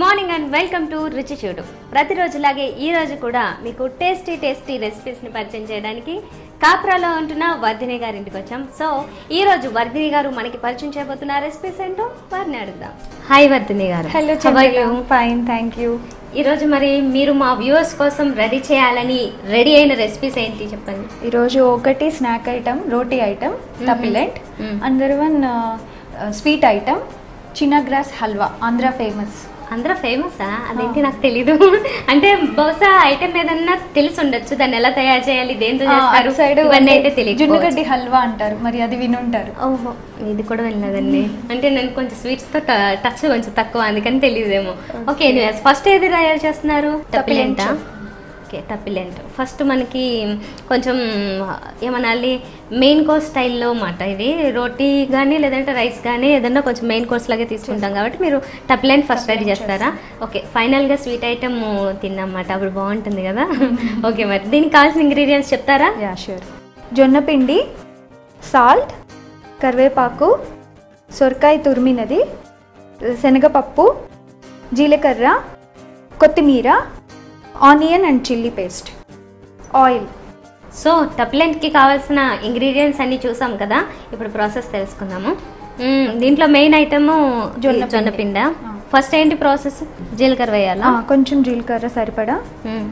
Morning and welcome to రుచి చూడు ప్రతిరోజులాగే ఈ రోజు కూడా మీకు టేస్టీ టేస్టీ రెసిపీస్ని పరిచయం చేయడానికి కాప్రాలో ఉంటున్న వర్ధిని గారి ఇంటికి వచ్చాం సో ఈ రోజు వర్ధిని గారు మనకి పరిచయం చేయబోతున్న రెసిపీస్ ఏంటో వారిని అడుగుదాం hi Vardhini garu hello How are you? Fine thank you ఈ రోజు మరి మీరు మా వ్యూవర్స్ కోసం రెడీ చేయాలని రెడీ అయిన రెసిపీస్ ఏంటి చెప్పండి ఈరోజు ఒకటి స్నాక్ ఐటమ్ రోటీ ఐటమ్ తపిలెట్ మ్మ్. అందర్ one sweet item China grass halwa Andhra famous అందరూ ఫేమసా అదేంటి నాకు తెలీదు అంటే బహుశా ఐటమ్ ఏదన్నా తెలిసి ఉండొచ్చు దాన్ని ఎలా తయారు చేయాలి దేంతో చేస్తారు సైడ్ ఇవన్నీ అయితే తెలియదు జున్నుగడ్డి హల్వా అంటారు మరి అది వినుంటారు ఓహో ఇది కూడా వెళ్ళలేదండి అంటే నేను కొంచెం స్వీట్స్ తో టచ్ కొంచెం తక్కువ అందుకని తెలియదేమో ఓకే ఫస్ట్ ఏది తయారు చేస్తున్నారు టపిలెంట్. టపిలెంటా ఓకే టపిలెంట్ ఫస్ట్ మనకి కొంచెం ఏమనాలి మెయిన్ కోర్స్ స్టైల్లో మాట ఇది రోటీ కానీ లేదంటే రైస్ కానీ ఏదన్నా కొంచెం మెయిన్ కోర్స్ లాగే తీసుకుంటాం కాబట్టి మీరు టపిలెంట్ ఫస్ట్ రెడీ చేస్తారా ఓకే ఫైనల్గా స్వీట్ ఐటమ్ తిన్నమాట అప్పుడు బాగుంటుంది కదా ఓకే మరి దీనికి కావాల్సిన ఇంగ్రీడియంట్స్ చెప్తారా యా షూర్ జొన్న పిండి సాల్ట్ కరివేపాకు సొరకాయ తురిమినది శనగపప్పు జీలకర్ర కొత్తిమీర onion and chilli paste oil so టప్లెంట్కి కావాల్సిన ఇంగ్రీడియంట్స్ అన్ని చూసాం కదా ఇప్పుడు ప్రాసెస్ తెలుసుకుందాము మ్మ్, దీంట్లో మెయిన్ ఐటమ్ జొన్న జొన్న పిండి. పిండ ఆ. ఫస్ట్ ఏంటి ప్రాసెస్ జీలకర్ర వేయాలా కొంచెం జీలకర్ర సరిపడా మ్మ్,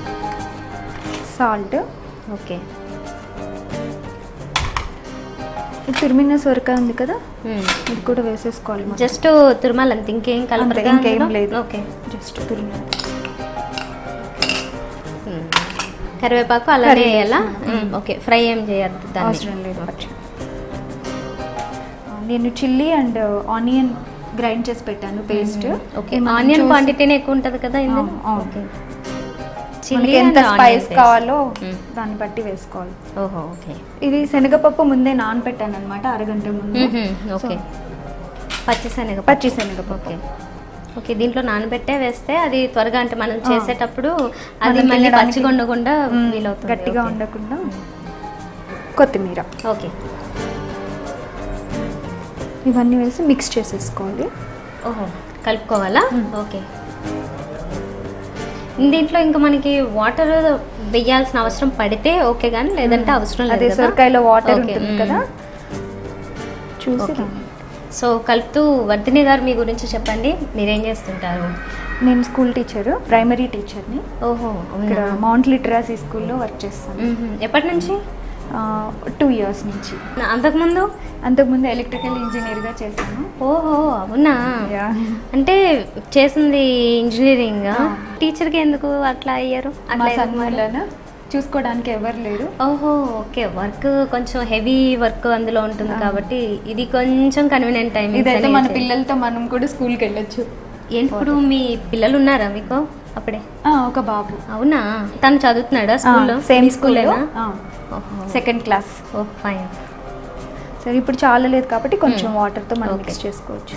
సాల్ట్ ఓకే ఈ తురిమిన సొరకాయ ఉంది కదా మ్మ్. ఇది కూడా వేసేసుకోవాలి మనం. జస్ట్ తురుమాలి అంత ఇంకేం అంతే, కలపరు ఇంకేం లేదు ఓకే జస్ట్ తురిమి మ్మ్. కరివేపాకు అలానే కరివేపాకు. వేయాలా మ్మ్, ఓకే ఫ్రై ఏం చేయద్దు అవసరం లేదు దాన్ని పచ్చి. ఆ, నేను చిల్లీ అండ్ ఆనియన్ గ్రైండ్ చేసి పెట్టాను పేస్ట్ ఓకే ఆనియన్ క్వాంటిటీనే ఎక్కువ ఉంటుంది కదా ఇందులో ఆ, ఆ. ఓకే మనకి ఎంత స్పైస్ కావాలో దాన్ని బట్టి వేసుకోవాలి ఓహో ఓకే ఇది శనగపప్పు ముందే నానబెట్టాను అనమాట అరగంట ముందు మ్మ్, ఓకే పచ్చిశనగ పచ్చి శనగపప్పు ఓకే ఓకే దీంట్లో నానబెట్టే వేస్తే అది త్వరగా అంటే మనం ఆ. చేసేటప్పుడు అది మనం మళ్ళీ తినడానికి- పచ్చిగా ఉండకుండా మ్మ్, వీలవుతుంది గట్టిగా ఓకే. ఉండకుండా కొత్తిమీర ఓకే ఇవన్నీ వేసి మిక్స్ చేసేసుకోవాలి ఓహో కలుపుకోవాలా మ్మ్. ఓకే దీంట్లో ఇంకా మనకి వాటర్ వేయాల్సిన అవసరం పడితే ఓకే కానీ లేదంటే అవసరం లేదు అదే కదా? సొరకాయలో వాటర్ ఓకే, ఉంటుంది మ్మ్. కదా చూసి ఓకే. సో కలుపుతూ వర్ధిని గారు మీ గురించి చెప్పండి మీరేం చేస్తుంటారు నేను స్కూల్ టీచర్ ప్రైమరీ టీచర్ని ఓహో ఇక్కడ అవునా మౌంట్ లిటరసీ స్కూల్లో వర్క్ చేస్తాను మ్మ్. ఎప్పటి నుంచి టూ ఇయర్స్ నుంచి నా- అంతకుముందు అంతకుముందు ఎలక్ట్రికల్ ఇంజనీర్గా చేశాను ఓహో అవునా అంటే చేసింది ఇంజనీరింగ్ ఆ. టీచర్కి ఎందుకు అట్లా అయ్యారు మా అట్లా ఎందుకు మరి? సన్మూలన చూసుకోవడానికి ఎవరు లేరు ఓహో ఓకే వర్క్ కొంచెం హెవీ వర్క్ అందులో ఉంటుంది కాబట్టి ఇది కొంచెం కన్వీనియంట్ టైం ఇదైతే మన పిల్లలతో మనం కూడా స్కూల్కి వెళ్ళొచ్చు ఇప్పుడు మీ పిల్లలు ఉన్నారా మీకు అప్పుడే ఆ, ఒక బాబు అవునా తను చదువుతున్నాడా స్కూల్లో సేమ్ మీ స్కూల్లో స్కూలేనా? ఓహో సెకండ్ క్లాస్ ఓ ఫైన్ సరే ఇప్పుడు చాలా లేదు కాబట్టి కొంచెం Hmm. వాటర్తో మనం Okay. మిక్స్ చేసుకోవచ్చు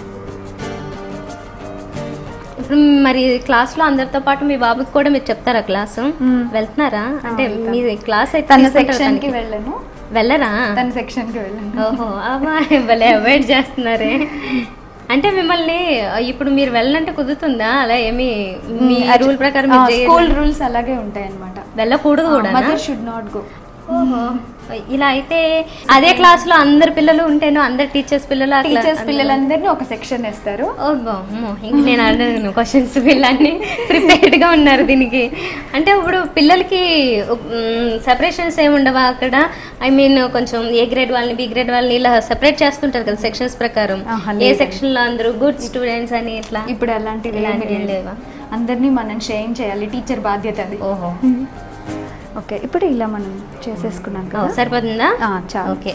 ఇప్పుడు మరి క్లాస్లో అందరితో పాటు మీ బాబుకి కూడా మీరు చెప్తారా క్లాసు మ్మ్. వెళ్తున్నారా అంటే వెళ్తాను. మీ క్లాస్ అయితే తన తీసుకుంటారా సెక్షన్కి తనకి? వెళ్ళను వెళ్ళరా తన సెక్షన్కి వెళ్ళను ఓహో అమ్మా భలే అవాయిడ్ చేస్తున్నారే అంటే మిమ్మల్ని ఇప్పుడు మీరు వెళ్ళనంటే కుదురుతుందా అలా ఏమి మీ రూల్ ప్రకారం మీరు చేయరు? స్కూల్ రూల్స్ అలాగే ఉంటాయి అనమాట వెళ్ళకూడదు కూడా మదర్ షుడ్ నాట్ గో ఓహో ఇలా అయితే అదే క్లాస్ లో అందరు పిల్లలు ఉంటేనో అందరు టీచర్స్ పిల్లలు అట్లా టీచర్స్ అందరూ- పిల్లలందరినీ ఒక సెక్షన్ వేస్తారు ఓ బామ్మో ఇంక నేను అడగను క్వశ్చన్స్ వీళ్ళని ప్రిపేర్డ్ గా ఉన్నారు దీనికి అంటే ఇప్పుడు పిల్లలకి సెపరేషన్స్ ఏమి ఉండవా అక్కడ ఐ మీన్ కొంచెం ఏ గ్రేడ్ వాళ్ళని బి గ్రేడ్ వాళ్ళని ఇలా సెపరేట్ చేస్తుంటారు కదా సెక్షన్స్ ప్రకారం ఆహా, ఏ లేదండి. సెక్షన్ లో అందరూ గుడ్ స్టూడెంట్స్ అని ఇట్లా ఇప్పుడు అలాంటివి ఏమీ ఇలాంటివి ఏం లేవు. లేవా అందరినీ మనం షేర్ చేయాలి టీచర్ బాధ్యత అది ఓహో ఓకే ఇప్పుడు ఇలా మనం చేసేసుకున్నాం ఓ, కదా సరిపోతుందా ఆ, చాలు ఓకే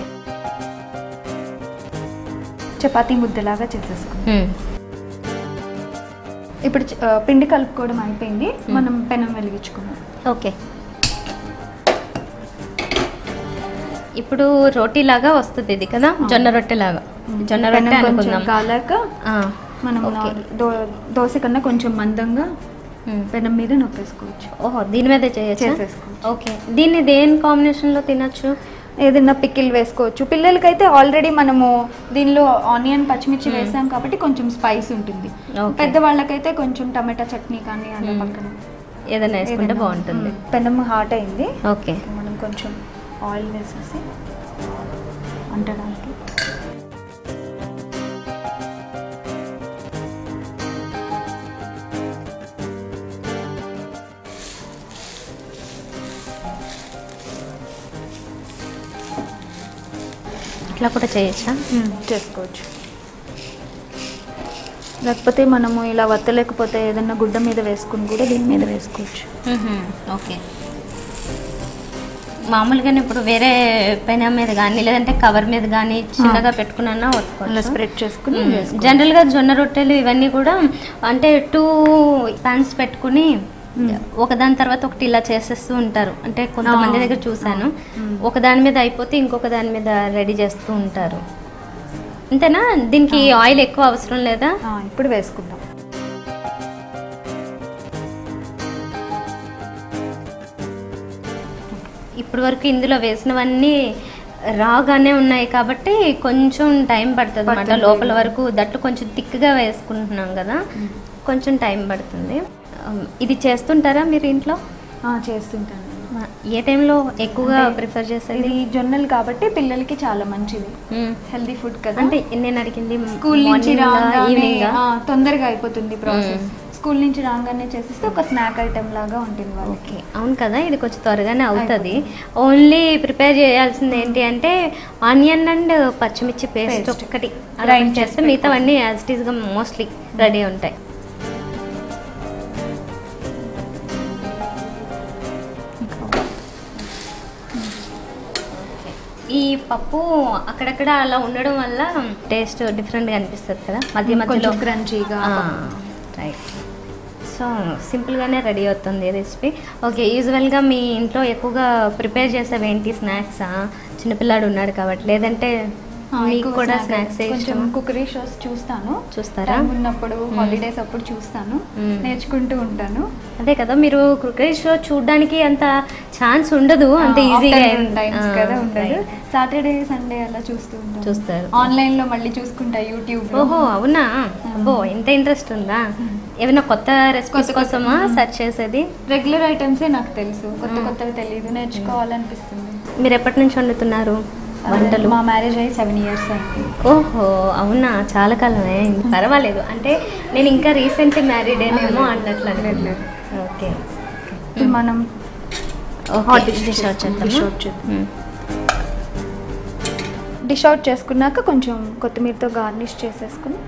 చపాతీ ముద్దలాగా చేసేసుకున్నాం హ్మ్. ఇప్పుడు చ- ఆ, పిండి కలుపుకోవడం అయిపోయింది మనం పెనం వెలిగించుకున్నాం ఓకే ఇప్పుడు రోటీ లాగా వస్తుంది ఇది కదా జొన్న రొట్టె లాగా జొన్న పెనం రొట్టె కొంచెం అనుకుందాం కాలాక ఆ, మనం ఓకే. నా- దో దోశ కన్నా కొంచెం మందంగా హ్మ్. పెనం మీద నొక్కేసుకోవచ్చు ఓహో దీని మీద చేయొచ్చు చేసేసుకోవచ్చు ఓకే దీన్ని దేని కాంబినేషన్ లో తినొచ్చు ఏదైనా పికిల్ వేసుకోవచ్చు పిల్లలకైతే ఆల్రెడీ మనము దీనిలో ఆనియన్ పచ్చిమిర్చి వేసాం కాబట్టి కొంచెం స్పైస్ ఉంటుంది Okay. పెద్దవాళ్ళకైతే కొంచెం టమాటా చట్నీ కానీ అలా మ్మ్. పక్కన ఏదైనా వేసుకుంటే ఏదైనా, బాగుంటుంది మ్మ్. పెనం హాట్ అయింది ఓకే మనం కొంచెం ఆయిల్ వేసేసి అంటడానికి ఇట్లా కూడా చేయొచ్చా మ్మ్. చేసుకోవచ్చు లేకపోతే మనము ఇలా వత్తలేకపోతే ఏదైనా గుడ్డ మీద వేసుకుని కూడా దీని మీద వేసుకోవచ్చు ఓకే మామూలుగానే ఇప్పుడు వేరే పెన మీద కానీ లేదంటే కవర్ మీద కానీ చిన్నగా పెట్టుకున్నా అలా వత్తుకోవచ్చు స్ప్రెడ్ చేసుకుని వేసుకోవచ్చు. జనరల్గా జొన్న రొట్టెలు ఇవన్నీ కూడా అంటే టూ ప్యాన్స్ పెట్టుకుని మ్మ్. ఒకదాని తర్వాత ఒకటి ఇలా చేసేస్తూ ఉంటారు అంటే కొంతమంది ఆ, దగ్గర చూశాను మ్మ్. ఒక దాని మీద అయిపోతే ఇంకొక దాని మీద రెడీ చేస్తూ ఉంటారు అంతేనా దీనికి ఆయిల్ ఎక్కువ అవసరం లేదా ఆ, ఇప్పుడు వేసుకుందాం ఇప్పటి వరకు ఇందులో వేసినవన్నీ రాగానే ఉన్నాయి కాబట్టి కొంచెం టైం పడుతుంది అనమాట పడుతుంది. లోపల వరకు దట్టు కొంచెం థిక్గా వేసుకుంటున్నాం కదా మ్మ్. కొంచెం టైం పడుతుంది ఉమ్, ఇది చేస్తుంటారా మీరు ఇంట్లో ఆ, చేస్తుంటాను ఏ టైంలో ఎక్కువగా అంటే ప్రిఫర్ చేసేది ఇది జొన్నలు కాబట్టి పిల్లలకి చాలా మంచిది మ్మ్. హెల్దీ ఫుడ్ కదా అంటే నేను అడిగింది స్కూల్ నుంచి రాగానే ఈవినింగ్ ఆ, తొందరగా అయిపోతుంది ప్రాసెస్ మ్మ్. స్కూల్ నుంచి రాగానే చేసేస్తే ఒక స్నాక్ ఐటెం లాగా ఉంటుంది వాళ్ళకి ఓకే అవును కదా ఇది కొంచెం త్వరగానే అవుతుంది ఓన్లీ ప్రిపేర్ చేయాల్సింది ఏంటి అంటే ఆనియన్ అండ్ పచ్చిమిర్చి పేస్ట్ Paste. ఒక్కటి Grind గ్రైండ్ చేసి చేస్తే మిగతావన్నీ యాజ్ ఇట్ ఈస్గా మోస్ట్లీ రెడీ ఉంటాయి ఈ పప్పు అక్కడక్కడ అలా ఉండడం వల్ల టేస్ట్ డిఫరెంట్గా అనిపిస్తుంది కదా మధ్య మధ్యలో కొంచెం క్రంచీగా రైట్ సో సింపుల్గానే రెడీ అవుతుంది రెసిపీ ఓకే యూజువల్గా మీ ఇంట్లో ఎక్కువగా ప్రిపేర్ చేసేవి ఏంటి స్నాక్సా చిన్నపిల్లాడు ఉన్నాడు కాబట్టి లేదంటే మీకు కూడా స్నాక్స్ కొంచెం కుకరీ షోస్ చూస్తాను చూస్తారా? Time ఉన్నప్పుడు హాలిడేస్ అప్పుడు చూస్తాను మ్మ్. నేర్చుకుంటూ ఉంటాను అదే కదా మీరు క్రికెట్ షో చూడడానికి అంత ఛాన్స్ ఉండదు అంత ఈజీగా టైమ్స్ కదా ఉండదు సాటర్డే సండే అలా చూస్తూ ఉంటాను చూస్తారు. ఆన్లైన్ లో మళ్ళీ చూసుకుంటా యూట్యూబ్ ఓహో అవునా అబ్బో ఇంత ఇంట్రెస్ట్ ఉందా ఏమైనా కొత్త రెసిపీస్ కొత్త కొత్త, కోసమా మ్మ్. సెర్చ్ చేసేది రెగ్యులర్ ఐటమ్సే నాకు తెలుసు కొత్త మ్మ్. కొత్తవి తెలియదు నేర్చుకోవాలనిపిస్తుంది మీరు ఎప్పటి నుంచి వండుతున్నారు వంటలు మా మ్యారేజ్ అయ్యి సెవెన్ ఇయర్స్ అయింది ఓహో అవునా చాలా కాలమే పర్వాలేదు అంటే నేను ఇంకా రీసెంట్ మ్యారీడ్ ఏమో అన్నట్లు లేదు. ఓకే ఇప్పుడు మనం హాట్ dish డిష్ అవుట్ చేసుకుందాం. Dish out చేద్దాం చేద్దాం. డిష్ అవుట్ చేసుకున్నాక కొంచెం కొత్తిమీరతో గార్నిష్ చేసేసుకుని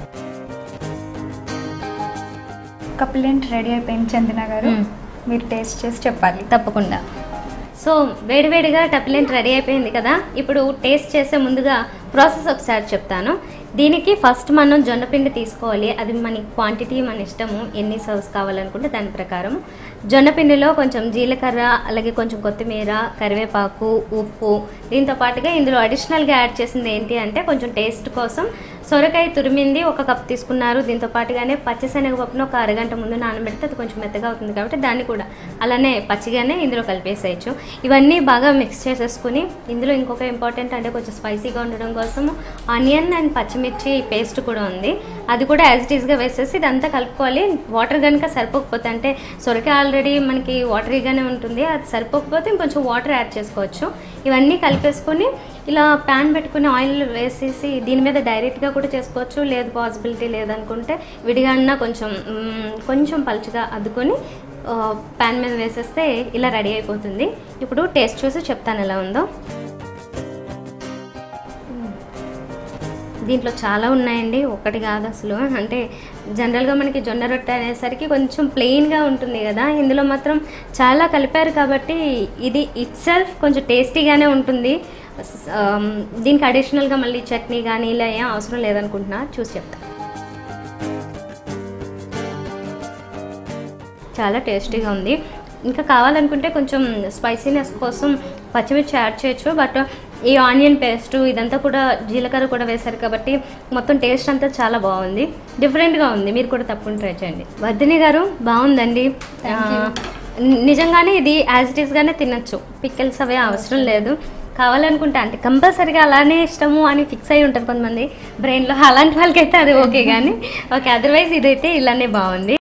కప్లెంట్ రెడీ అయిపోయింది చందన గారు మ్మ్. మీరు టేస్ట్ చేసి చెప్పాలి తప్పకుండా సో వేడివేడిగా టప్లెంట్ రెడీ అయిపోయింది కదా ఇప్పుడు టేస్ట్ చేసే ముందుగా ప్రాసెస్ ఒకసారి చెప్తాను దీనికి ఫస్ట్ మనం జొన్నపిండి తీసుకోవాలి అది మన క్వాంటిటీ మన ఇష్టము ఎన్ని సర్వ్స్ కావాలనుకుంటే దాని ప్రకారం జొన్నపిండిలో కొంచెం జీలకర్ర అలాగే కొంచెం కొత్తిమీర కరివేపాకు ఉప్పు దీంతో పాటుగా ఇందులో అడిషనల్గా యాడ్ చేసింది ఏంటి అంటే కొంచెం టేస్ట్ కోసం సొరకాయ తురిమింది ఒక కప్ తీసుకున్నారు దీంతో పాటుగానే పచ్చిశనగపప్పును ఒక అరగంట ముందు నానబెడితే అది కొంచెం మెత్తగా అవుతుంది కాబట్టి దాన్ని కూడా అలానే పచ్చిగానే ఇందులో కలిపేసేయచ్చు ఇవన్నీ బాగా మిక్స్ చేసేసుకుని ఇందులో ఇంకొక ఇంపార్టెంట్ అంటే కొంచెం స్పైసీగా ఉండడం కోసం ఆనియన్ అండ్ పచ్చిమిర్చి పేస్ట్ కూడా ఉంది అది కూడా యాజ్ ఇట్ ఈస్గా వేసేసి ఇదంతా కలుపుకోవాలి వాటర్ కనుక సరిపోకపోతే అంటే సొరకాయ ఆల్రెడీ మనకి వాటరీగానే ఉంటుంది అది సరిపోకపోతే ఇంకొంచెం వాటర్ యాడ్ చేసుకోవచ్చు ఇవన్నీ కలిపేసుకొని ఇలా ప్యాన్ పెట్టుకుని ఆయిల్ వేసేసి దీని మీద డైరెక్ట్గా కూడా చేసుకోవచ్చు లేదు పాసిబిలిటీ లేదనుకుంటే విడిగా అన్నా కొంచెం మ్, కొంచెం పలుచగా అద్దుకొని ఆ, ప్యాన్ మీద వేసేస్తే ఇలా రెడీ అయిపోతుంది ఇప్పుడు టేస్ట్ చూసి చెప్తాను ఎలా ఉందో దీంట్లో చాలా ఉన్నాయండి ఒకటి కాదు అసలు అంటే జనరల్గా మనకి జొన్న రొట్టె అనేసరికి కొంచెం ప్లెయిన్గా ఉంటుంది కదా ఇందులో మాత్రం చాలా కలిపారు కాబట్టి ఇది ఇట్ సెల్ఫ్ కొంచెం టేస్టీగానే ఉంటుంది స్- ఆమ్, దీనికి అడిషనల్గా మళ్ళీ చట్నీ కానీ ఇలా ఏం అవసరం లేదనుకుంటున్నా చూసి చెప్తా చాలా టేస్టీగా ఉంది ఇంకా కావాలనుకుంటే కొంచెం స్పైసీనెస్ కోసం పచ్చిమిర్చి యాడ్ చేయొచ్చు బట్ ఈ ఆనియన్ పేస్ట్ ఇదంతా కూడా జీలకర్ర కూడా వేశారు కాబట్టి మొత్తం టేస్ట్ అంతా చాలా బాగుంది డిఫరెంట్గా ఉంది మీరు కూడా తప్పకుండా ట్రై చేయండి వర్ధిని గారు బాగుందండి Thank you. ఆ, ని- నిజంగానే ఇది యాజ్ ఇట్ ఈస్గానే తినచ్చు పిక్కల్స్ అవే అవసరం లేదు కావాలనుకుంటే అంటే కంపల్సరీగా అలానే ఇష్టము అని ఫిక్స్ అయి ఉంటుంది కొంతమంది బ్రెయిన్లో అలాంటి వాళ్ళకైతే అది ఓకే కానీ ఓకే అదర్వైజ్ ఇదైతే ఇలానే బాగుంది